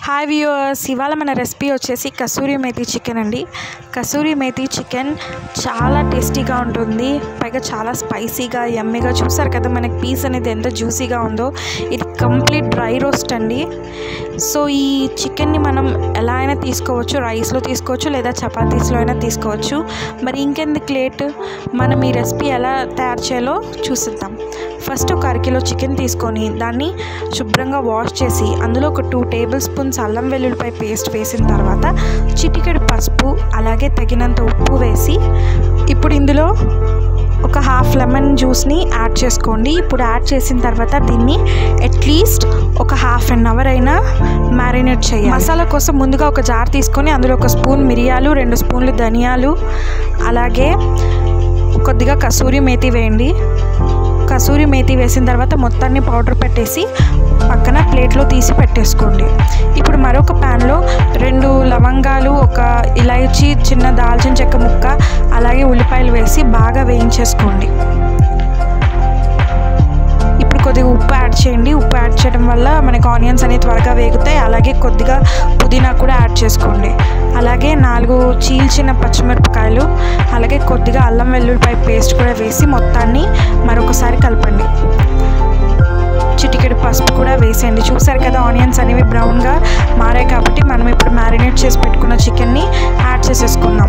hi viewers ఇవాళ మన recipe వచ్చేసి కసూరి మేతి చికెన్ అండి కసూరి మేతి చికెన్ చాలా టేస్టీగా ఉంటుంది పైగా చాలా స్పైసీగా యమ్మీగా చూసారు కదా మనకి పీస్ అనేది ఎంత జ్యూసీగా ఉందో ఇది కంప్లీట్ డ్రై రోస్ట్ అండి సో ఈ చికెన్ని మనం ఎలా అయినా తీసుకోవచ్చు రైస్లో తీసుకోవచ్చు లేదా చపాతీస్లో అయినా తీసుకోవచ్చు మరి ఇంకెందుకు లేట్ మనం ఈ రెసిపీ ఎలా తయారు చేయాలో చూసిద్దాం ఫస్ట్ ఒక అరకిలో చికెన్ తీసుకొని దాన్ని శుభ్రంగా వాష్ చేసి అందులో ఒక టూ టేబుల్ స్పూన్స్ అల్లం వెల్లుల్లిపాయ పేస్ట్ వేసిన తర్వాత చిటికెడు పసుపు అలాగే తగినంత ఉప్పు వేసి ఇప్పుడు ఇందులో ఒక హాఫ్ లెమన్ జ్యూస్ని యాడ్ చేసుకోండి ఇప్పుడు యాడ్ చేసిన తర్వాత దీన్ని అట్లీస్ట్ ఒక హాఫ్ అన్ అవర్ అయినా మ్యారినేట్ చేయాలి మసాలా కోసం ముందుగా ఒక జార్ తీసుకొని అందులో ఒక స్పూన్ మిరియాలు రెండు స్పూన్లు ధనియాలు అలాగే కొద్దిగా కసూరి మేతి వేయండి కసూరి మేతి వేసిన తర్వాత మొత్తాన్ని పౌడర్ పెట్టేసి పక్కన ప్లేట్లో తీసి పెట్టేసుకోండి ఇప్పుడు మరొక ప్యాన్లో రెండు లవంగాలు ఒక ఇలాయచి చిన్న దాల్చిన చెక్క ముక్క అలాగే ఉల్లిపాయలు వేసి బాగా వేయించేసుకోండి ఇప్పుడు కొద్దిగా ఉప్పు యాడ్ చేయండి ఉప్పు యాడ్ చేయడం వల్ల మనకి ఆనియన్స్ అనేవి త్వరగా వేగుతాయి అలాగే కొద్దిగా పుదీనా కూడా యాడ్ చేసుకోండి అలాగే నాలుగు చీల్చిన పచ్చిమిరపకాయలు అలాగే కొద్దిగా అల్లం వెల్లుల్లిపాయ పేస్ట్ కూడా వేసి మొత్తాన్ని మరొకసారి కలపండి చిటికెడు పసుపు కూడా వేసేయండి చూసారు కదా ఆనియన్స్ అనేవి బ్రౌన్గా మారాయి కాబట్టి మనం ఇప్పుడు మ్యారినేట్ చేసి పెట్టుకున్న చికెన్ని యాడ్ చేసేసుకుందాం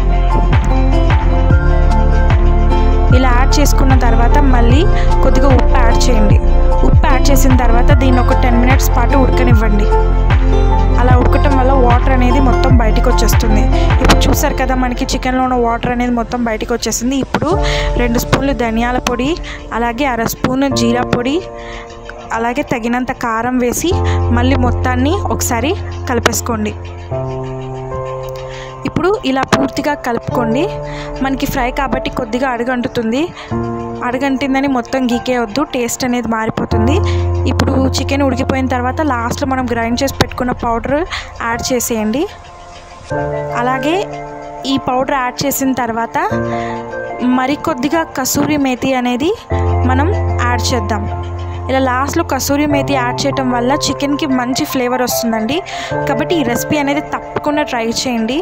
ఇలా యాడ్ చేసుకున్న తర్వాత మళ్ళీ కొద్దిగా ఉప్పు యాడ్ చేయండి ఉప్పు యాడ్ చేసిన తర్వాత దీన్ని ఒక టెన్ మినిట్స్ పాటు ఉడకనివ్వండి అలా ఉడకటం వల్ల వాటర్ అనేది మొత్తం బయటికి వచ్చేస్తుంది ఇప్పుడు చూసారు కదా మనకి చికెన్లో ఉన్న వాటర్ అనేది మొత్తం బయటికి వచ్చేసింది ఇప్పుడు రెండు స్పూన్లు ధనియాల పొడి అలాగే అర స్పూన్ జీరా పొడి అలాగే తగినంత కారం వేసి మళ్ళీ మొత్తాన్ని ఒకసారి కలిపేసుకోండి ఇప్పుడు ఇలా పూర్తిగా కలుపుకోండి మనకి ఫ్రై కాబట్టి కొద్దిగా అడుగంటుతుంది అడుగంటిందని మొత్తం గీకేయొద్దు టేస్ట్ అనేది మారిపోతుంది ఇప్పుడు చికెన్ ఉడికిపోయిన తర్వాత లాస్ట్లో మనం గ్రైండ్ చేసి పెట్టుకున్న పౌడర్ యాడ్ చేసేయండి అలాగే ఈ పౌడర్ యాడ్ చేసిన తర్వాత మరికొద్దిగా కసూరి మేతి అనేది మనం యాడ్ చేద్దాం ఇలా లాస్ట్లో కసూరి మేతి యాడ్ చేయటం వల్ల చికెన్కి మంచి ఫ్లేవర్ వస్తుందండి కాబట్టి ఈ రెసిపీ అనేది తప్పకుండా ట్రై చేయండి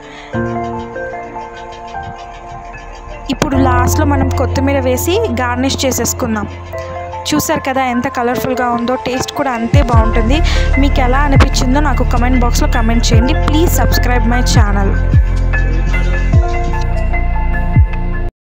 ఇప్పుడు లాస్ట్లో మనం కొత్తిమీర వేసి గార్నిష్ చేసేసుకుందాం చూసారు కదా ఎంత కలర్ఫుల్గా ఉందో టేస్ట్ కూడా అంతే బాగుంటుంది మీకు ఎలా అనిపించిందో నాకు కమెంట్ బాక్స్లో కమెంట్ చేయండి ప్లీజ్ సబ్స్క్రైబ్ మై ఛానల్